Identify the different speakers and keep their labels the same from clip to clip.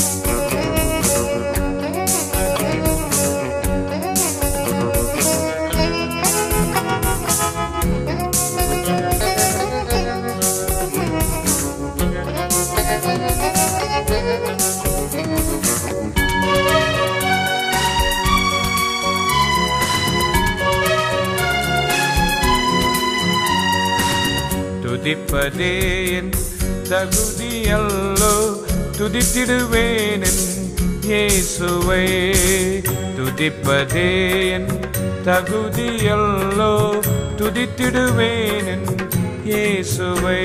Speaker 1: துதிப்பதே என் தகுதியல்லோ துதித்திடுவேன் என் இயேசுவை துதிப்பதே என் தகுதியல்லோ துதித்திடுவேன் என் இயேசுவை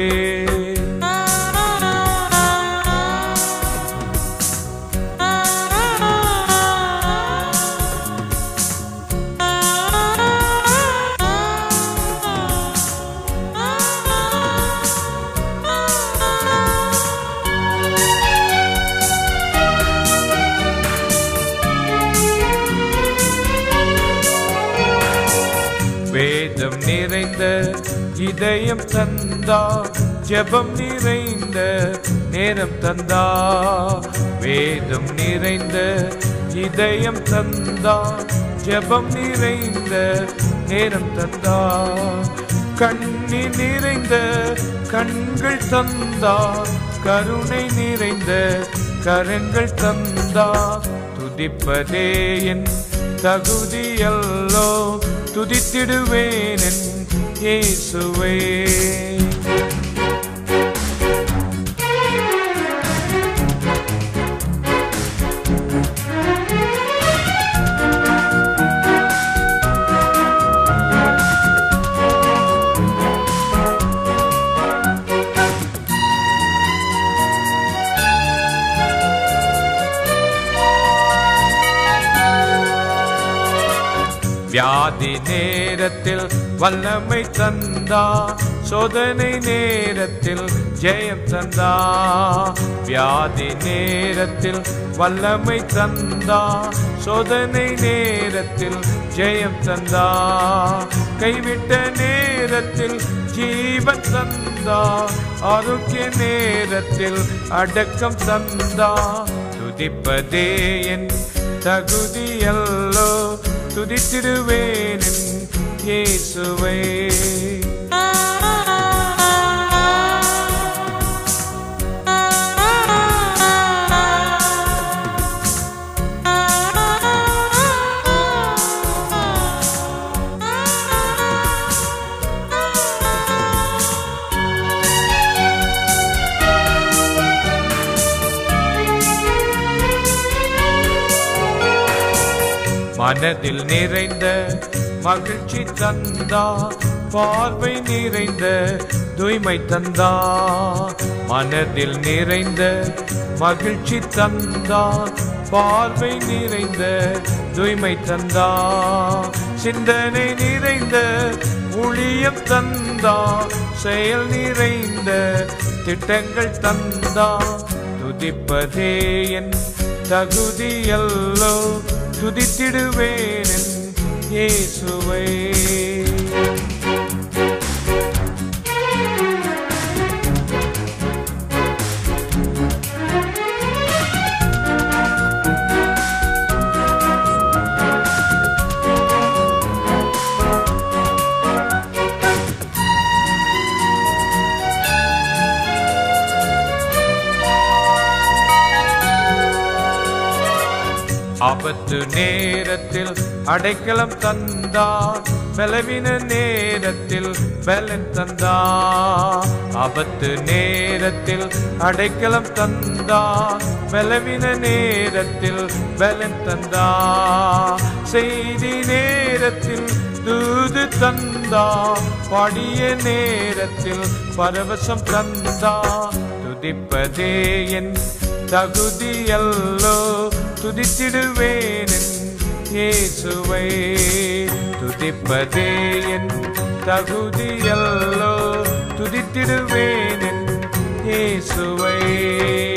Speaker 1: வேதம் நிறைந்த இதயம் தந்தா ஜெபம் நிறைந்த நேரம் தந்தா வேதம் நிறைந்த இதயம் தந்தா ஜெபம் நிறைந்த நேரம் தந்தா கண்ணி நிறைந்த கண்கள் தந்தா கருணை நிறைந்த கரங்கள் தந்தா துதிப்பதே என் தகுதியல்லோ துதித்திடுவேன் என் இயேசுவே வியாதி நேரத்தில் வல்லமை தந்தா சோதனை நேரத்தில் ஜெயம் தந்தா வியாதி நேரத்தில் வல்லமை தந்தா சோதனை நேரத்தில் ஜெயம் தந்தா கைவிட்ட நேரத்தில் ஜீவன் தந்தா ஆரோக்கிய நேரத்தில் அடக்கம் தந்தா துதிப்பதே என் தகுதியல்லோ துதித்திடுவேன் என் இயேசுவை மனதில் நிறைந்த மகிழ்ச்சி தந்தா பார்வை நிறைந்த தூய்மை தந்தா மனதில் நிறைந்த மகிழ்ச்சி தந்தா பார்வை நிறைந்த தூய்மை தந்தா சிந்தனை நிறைந்த ஊழியம் தந்தா செயல் நிறைந்த திட்டங்கள் தந்தா துதிப்பதே என் தகுதியல்லோ துதித்திடுவேன் என் இயேசுவை ஆபத்து நேரத்தில் அடைக்கலம் தந்தா பலவின நேரத்தில் பலன் தந்தா ஆபத்து நேரத்தில் அடைக்கலம் தந்தா பலவின நேரத்தில் பலன் தந்தா செய்தி நேரத்தில் தூது தந்தா பாடிய நேரத்தில் பரவசம் தந்தா துதிப்பதே என் தகுதியல்லோ துதித்திடுவேன் என் இயேசுவை துதிப்பதே என் தகுதியல்லோ துதித்திடுவேன் என் இயேசுவை